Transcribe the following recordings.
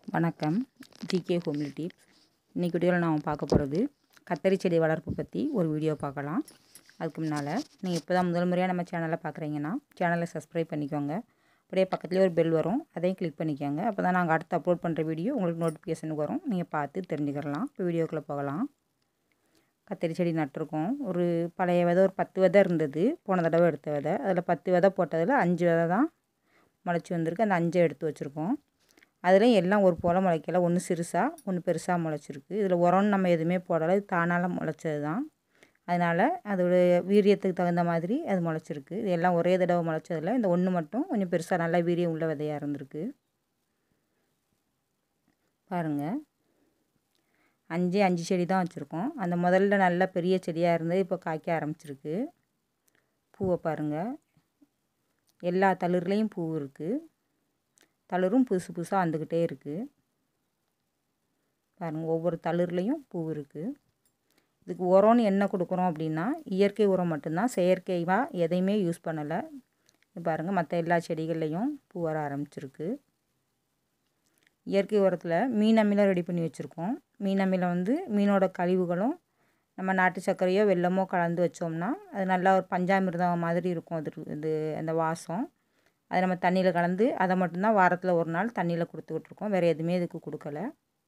வணக்கம் GK homely tips இன்றைக்கி வீடியோவில் நாம் பார்க்க போகிறது கத்தரி செடி வளர்ப்பு பற்றி ஒரு வீடியோ பார்க்கலாம் அதுக்கு முன்னால் நீங்கள் இப்போ தான் முதல் முறையாக நம்ம சேனலை பார்க்குறீங்கன்னா சேனலை சப்ஸ்கிரைப் பண்ணிக்கோங்க அப்படியே பக்கத்துலேயே ஒரு பெல் வரும் அதையும் கிளிக் பண்ணிக்கோங்க அப்போ தான் நாங்கள் அடுத்து அப்லோட் பண்ணுற வீடியோ உங்களுக்கு நோட்டிஃபிகேஷனுக்கு வரும் நீங்கள் பார்த்து தெரிஞ்சுக்கிறலாம் இப்போ வீடியோக்குள்ளே போகலாம் கத்தரி செடி நட்டிருக்கோம் ஒரு பழைய விதை ஒரு பத்து விதை இருந்தது போன தடவை எடுத்த விதை அதில் பத்து விதை போட்டதில் அஞ்சு விதை தான் முளைச்சி வந்திருக்கு அந்த அஞ்சை எடுத்து வச்சுருக்கோம் அதுலேயும் எல்லாம் ஒரு போல் முளைக்கல ஒன்று சிறுசாக ஒன்று பெருசாக முளைச்சிருக்கு இதில் உரம்னு நம்ம எதுவுமே போடலை இது தானால் முளைச்சது தான் அதனால் அதோடைய வீரியத்துக்கு தகுந்த மாதிரி அது முளைச்சிருக்கு இது எல்லாம் ஒரே தடவை முளைச்சதில் இந்த ஒன்று மட்டும் கொஞ்சம் பெருசாக நல்லா வீரியம் உள்ள விதையாக இருந்திருக்கு பாருங்கள் அஞ்சு அஞ்சு செடி தான் வச்சுருக்கோம் அந்த முதல்ல நல்ல பெரிய செடியாக இருந்தது இப்போ காய்க்க ஆரம்பிச்சிருக்கு பூவை பாருங்கள் எல்லா தளிர்லேயும் பூ இருக்குது தளிரும் புதுசு புதுசாக வந்துக்கிட்டே இருக்குது பாருங்கள் ஒவ்வொரு தளிர்லேயும் பூ இருக்குது இதுக்கு உரம்னு என்ன கொடுக்குறோம் அப்படின்னா இயற்கை உரம் மட்டும்தான் செயற்கையாக எதையுமே யூஸ் பண்ணலை பாருங்கள் மற்ற எல்லா செடிகள்லேயும் பூ வர ஆரம்பிச்சிருக்கு இயற்கை உரத்தில் மீன் அமிலம் ரெடி பண்ணி வச்சுருக்கோம் மீன் அமிலம் வந்து மீனோட கழிவுகளும் நம்ம நாட்டு சர்க்கரையோ வெல்லமோ கலந்து வச்சோம்னா அது நல்லா ஒரு பஞ்சாமிர்தம் மாதிரி இருக்கும் அது இது அந்த வாசம் அதை நம்ம தண்ணியில் கலந்து அதை மட்டும்தான் வாரத்தில் ஒரு நாள் தண்ணியில் கொடுத்துக்கிட்டு இருக்கோம் வேறு எதுவுமே இதுக்கு கொடுக்கல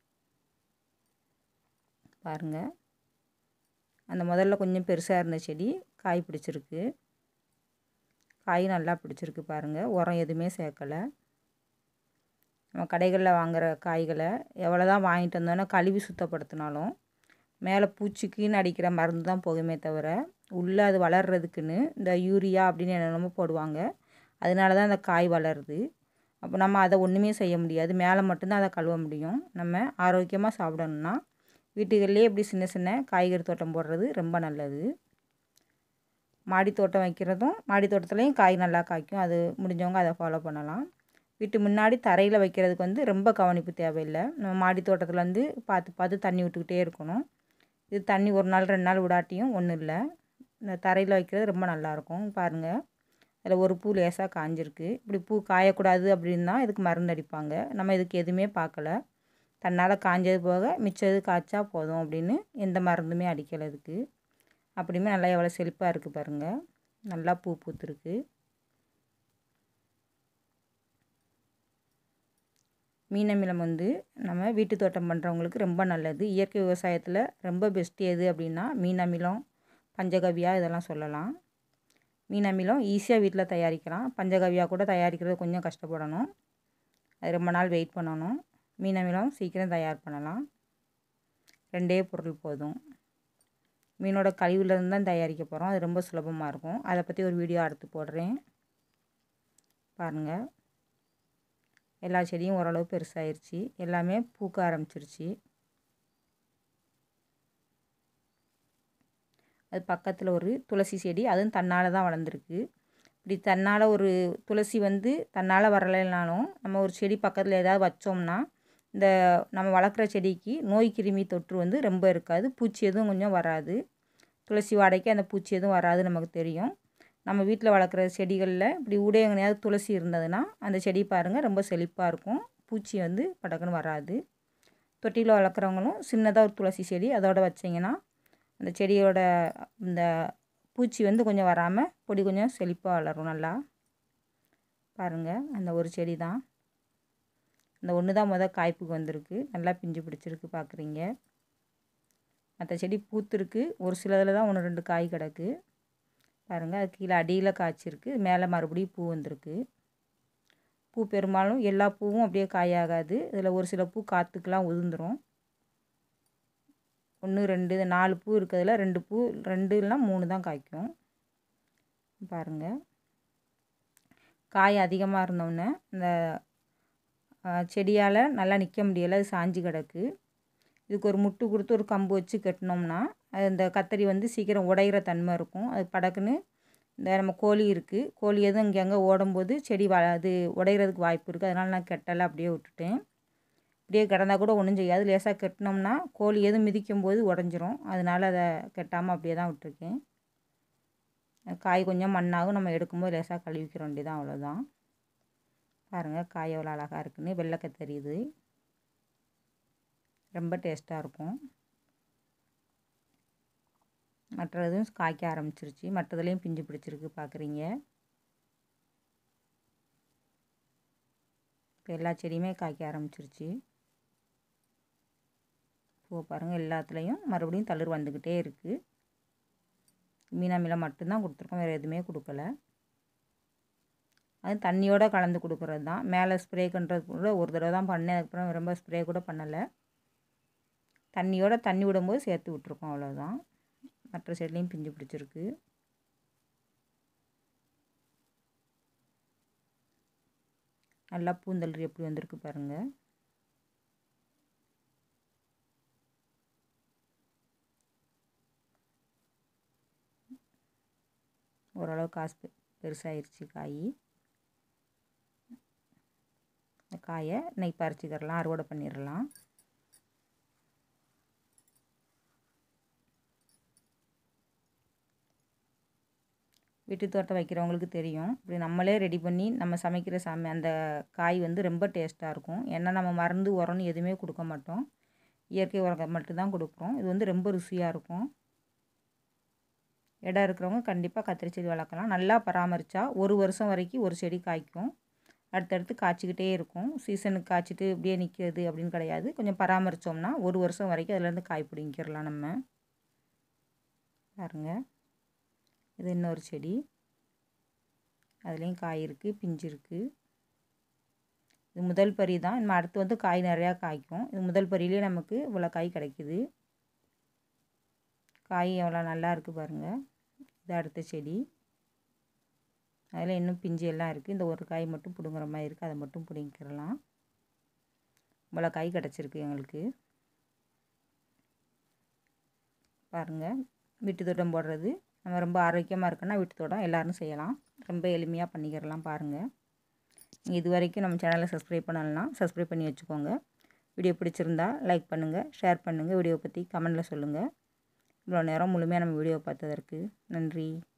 பாருங்கள் அந்த முதல்ல கொஞ்சம் பெருசாக இருந்த செடி காய் பிடிச்சிருக்கு காய் நல்லா பிடிச்சிருக்கு பாருங்கள் உரம் எதுவுமே சேர்க்கலை நம்ம கடைகளில் வாங்குகிற காய்களை எவ்வளோ தான் வாங்கிட்டு வந்தோன்னா கழுவி சுத்தப்படுத்தினாலும் மேலே பூச்சிக்குன்னு அடிக்கிற மருந்து தான் போகுமே தவிர உள்ளே அது வளர்கிறதுக்குன்னு இந்த யூரியா அப்படின்னு என்னென்னமோ போடுவாங்க அதனால தான் அந்த காய் வளருது அப்போ நம்ம அதை ஒன்றுமே செய்ய முடியாது மேலே மட்டும்தான் அதை கழுவ முடியும் நம்ம ஆரோக்கியமாக சாப்பிடணுன்னா வீட்டுகள்லேயே இப்படி சின்ன சின்ன காய்கறி தோட்டம் போடுறது ரொம்ப நல்லது மாடி தோட்டம் வைக்கிறதும் மாடி தோட்டத்துலேயும் காய் நல்லா காய்க்கும் அது முடிஞ்சவங்க அதை ஃபாலோ பண்ணலாம் வீட்டு முன்னாடி தரையில் வைக்கிறதுக்கு வந்து ரொம்ப கவனிப்பு தேவையில்லை நம்ம மாடி தோட்டத்தில் வந்து பார்த்து பார்த்து தண்ணி விட்டுக்கிட்டே இருக்கணும் இது தண்ணி ஒரு நாள் ரெண்டு நாள் விடாட்டியும் ஒன்றும் இல்லை இந்த தரையில் வைக்கிறது ரொம்ப நல்லாயிருக்கும் பாருங்கள் அதில் ஒரு பூ லேசாக காஞ்சிருக்கு இப்படி பூ காயக்கூடாது அப்படின்னா இதுக்கு மருந்து அடிப்பாங்க நம்ம இதுக்கு எதுவுமே பார்க்கல தன்னால் காஞ்சது போக மிச்சது காய்ச்சா போதும் அப்படின்னு எந்த மருந்துமே அடிக்கலை இதுக்கு அப்படியுமே நல்லா எவ்வளோ செழிப்பாக இருக்குது பாருங்கள் நல்லா பூ பூத்துருக்கு மீனமிலம் வந்து நம்ம வீட்டு தோட்டம் பண்ணுறவங்களுக்கு ரொம்ப நல்லது இயற்கை விவசாயத்தில் ரொம்ப பெஸ்ட் எது அப்படின்னா மீனமிலம் பஞ்சகவியா இதெல்லாம் சொல்லலாம் மீனமிலம் ஈஸியாக வீட்டில் தயாரிக்கலாம் பஞ்சகவியா கூட தயாரிக்கிறது கொஞ்சம் கஷ்டப்படணும் அது ரொம்ப நாள் வெயிட் பண்ணணும் மீனமிலம் சீக்கிரம் தயார் பண்ணலாம் ரெண்டே பொருள் போதும் மீனோட கழிவுலேருந்து தான் தயாரிக்க போகிறோம் அது ரொம்ப சுலபமாக இருக்கும் அதை பற்றி ஒரு வீடியோ அடுத்து போடுறேன் பாருங்கள் எல்லா செடியும் ஓரளவு பெருசாயிருச்சு எல்லாமே பூக்க ஆரம்பிச்சிருச்சு அது பக்கத்தில் ஒரு துளசி செடி அதுவும் தன்னால் தான் வளர்ந்துருக்கு இப்படி தன்னால் ஒரு துளசி வந்து தன்னால் வரலைனாலும் நம்ம ஒரு செடி பக்கத்தில் ஏதாவது வச்சோம்னா இந்த நம்ம வளர்க்குற செடிக்கு நோய் கிருமி தொற்று வந்து ரொம்ப இருக்காது பூச்சி எதுவும் கொஞ்சம் வராது துளசி வாடைக்கு அந்த பூச்சி எதுவும் வராது நமக்கு தெரியும் நம்ம வீட்டில் வளர்க்குற செடிகளில் இப்படி ஊடே எங்கேயாவது துளசி இருந்ததுன்னா அந்த செடி பாருங்கள் ரொம்ப செழிப்பாக இருக்கும் பூச்சி வந்து படக்குன்னு வராது தொட்டியில் வளர்க்குறவங்களும் சின்னதாக ஒரு துளசி செடி அதோடு வச்சிங்கன்னா அந்த செடியோட இந்த பூச்சி வந்து கொஞ்சம் வராமல் பொடி கொஞ்சம் செழிப்பாக வளரும் நல்லா பாருங்கள் அந்த ஒரு செடி தான் அந்த ஒன்று தான் முதல் காய்ப்புக்கு வந்திருக்கு நல்லா பிஞ்சு பிடிச்சிருக்கு பார்க்குறீங்க மற்ற செடி பூத்துருக்கு ஒரு சிலதில் தான் ஒன்று ரெண்டு காய் கிடக்கு பாருங்கள் அது கீழே அடியில் காய்ச்சிருக்கு மேலே மறுபடியும் பூ வந்திருக்கு பூ பெரும்பாலும் எல்லா பூவும் அப்படியே காயாகாது இதில் ஒரு சில பூ காற்றுக்கெலாம் உதிர்ந்துடும் ஒன்று ரெண்டு நாலு பூ இருக்கிறதுல ரெண்டு பூ ரெண்டு இல்லைனா மூணு தான் காய்க்கும் பாருங்கள் காய் அதிகமாக இருந்தோடனே இந்த செடியால் நல்லா நிற்க முடியலை அது சாஞ்சு கிடக்கு இதுக்கு ஒரு முட்டு கொடுத்து ஒரு கம்பு வச்சு கட்டினோம்னா அது இந்த கத்தரி வந்து சீக்கிரம் உடையிற தன்மை இருக்கும் அது படக்குன்னு இந்த நம்ம கோழி இருக்குது கோழி எதுவும் இங்கே அங்கே ஓடும்போது செடி வ அது உடையிறதுக்கு வாய்ப்பு இருக்குது அதனால் நான் கெட்டலை அப்படியே விட்டுட்டேன் இப்படியே கிடந்தால் கூட ஒன்றும் செய்யாது லேசாக கட்டினோம்னா கோழி எதுவும் மிதிக்கும் போது உடஞ்சிரும் அதனால் அதை கெட்டாமல் அப்படியே தான் விட்டுருக்கேன் காய் கொஞ்சம் மண்ணாகும் நம்ம எடுக்கும்போது லேசாக கழுவிக்கிற வேண்டியதான் அவ்வளோதான் பாருங்கள் காய் எவ்வளோ அழகாக இருக்குன்னு வெள்ளை கத்தரி இது ரொம்ப டேஸ்ட்டாக இருக்கும் மற்ற இதுவும் காய்க்க ஆரம்பிச்சிருச்சு மற்றதுலேயும் பிஞ்சு பிடிச்சிருக்கு பார்க்குறீங்க இப்போ எல்லா செடியுமே காய்க்க ஆரம்பிச்சிருச்சு பூ பாருங்கள் எல்லாத்துலேயும் மறுபடியும் தளிர் வந்துக்கிட்டே இருக்குது மீனாமில மட்டும்தான் கொடுத்துருக்கோம் வேறு எதுவுமே கொடுக்கல அது தண்ணியோடு கலந்து கொடுக்குறது தான் மேலே ஸ்ப்ரே பண்ணுறது கூட ஒரு தடவை தான் பண்ணேன் அதுக்கப்புறம் ரொம்ப ஸ்ப்ரே கூட பண்ணலை தண்ணியோட தண்ணி விடும்போது சேர்த்து விட்ருக்கோம் அவ்வளோதான் மற்ற செடிலையும் பிஞ்சு பிடிச்சிருக்கு நல்லா பூந்தளிர் எப்படி வந்திருக்கு பாருங்கள் ஓரளவு காசு பெருசாகிருச்சு காய் இந்த காயை இன்னைக்கு பறிச்சுக்கிறலாம் அறுவடை பண்ணிடலாம் வீட்டு தோட்டம் வைக்கிறவங்களுக்கு தெரியும் இப்படி நம்மளே ரெடி பண்ணி நம்ம சமைக்கிற சமை அந்த காய் வந்து ரொம்ப டேஸ்ட்டாக இருக்கும் ஏன்னா நம்ம மருந்து உரம்னு எதுவுமே கொடுக்க மாட்டோம் இயற்கை உரம் மட்டும்தான் கொடுக்குறோம் இது வந்து ரொம்ப ருசியாக இருக்கும் இடம் இருக்கிறவங்க கண்டிப்பாக கத்திரி செடி வளர்க்கலாம் நல்லா பராமரித்தா ஒரு வருஷம் வரைக்கும் ஒரு செடி காய்க்கும் அடுத்தடுத்து காய்ச்சிக்கிட்டே இருக்கும் சீசனுக்கு காய்ச்சிட்டு இப்படியே நிற்கிறது அப்படின்னு கிடையாது கொஞ்சம் பராமரித்தோம்னா ஒரு வருஷம் வரைக்கும் அதுலேருந்து காய் பிடிங்கிடலாம் நம்ம பாருங்கள் இது இன்னொரு செடி அதுலேயும் காய் இருக்குது பிஞ்சு இருக்குது இது முதல் பறி தான் நம்ம அடுத்து வந்து காய் நிறையா காய்க்கும் இது முதல் பறியிலே நமக்கு இவ்வளோ காய் கிடைக்குது காய் எவ்வளோ நல்லா இருக்குது பாருங்கள் இது அடுத்த செடி அதில் இன்னும் பிஞ்சு எல்லாம் இருக்குது இந்த ஒரு காய் மட்டும் பிடுங்குற மாதிரி இருக்குது அதை மட்டும் பிடுங்கிக்கிறலாம் இவ்வளோ காய் கிடச்சிருக்கு எங்களுக்கு பாருங்கள் வீட்டு தோட்டம் போடுறது நம்ம ரொம்ப ஆரோக்கியமாக இருக்குன்னா வீட்டு தோட்டம் எல்லோரும் செய்யலாம் ரொம்ப எளிமையாக பண்ணிக்கிறலாம் பாருங்கள் இது வரைக்கும் நம்ம சேனலை சப்ஸ்கிரைப் பண்ணலன்னா சப்ஸ்கிரைப் பண்ணி வச்சுக்கோங்க வீடியோ பிடிச்சிருந்தா லைக் பண்ணுங்கள் ஷேர் பண்ணுங்கள் வீடியோ பற்றி கமெண்டில் சொல்லுங்கள் இவ்வளோ நேரம் முழுமையாக நம்ம வீடியோ பார்த்ததற்கு நன்றி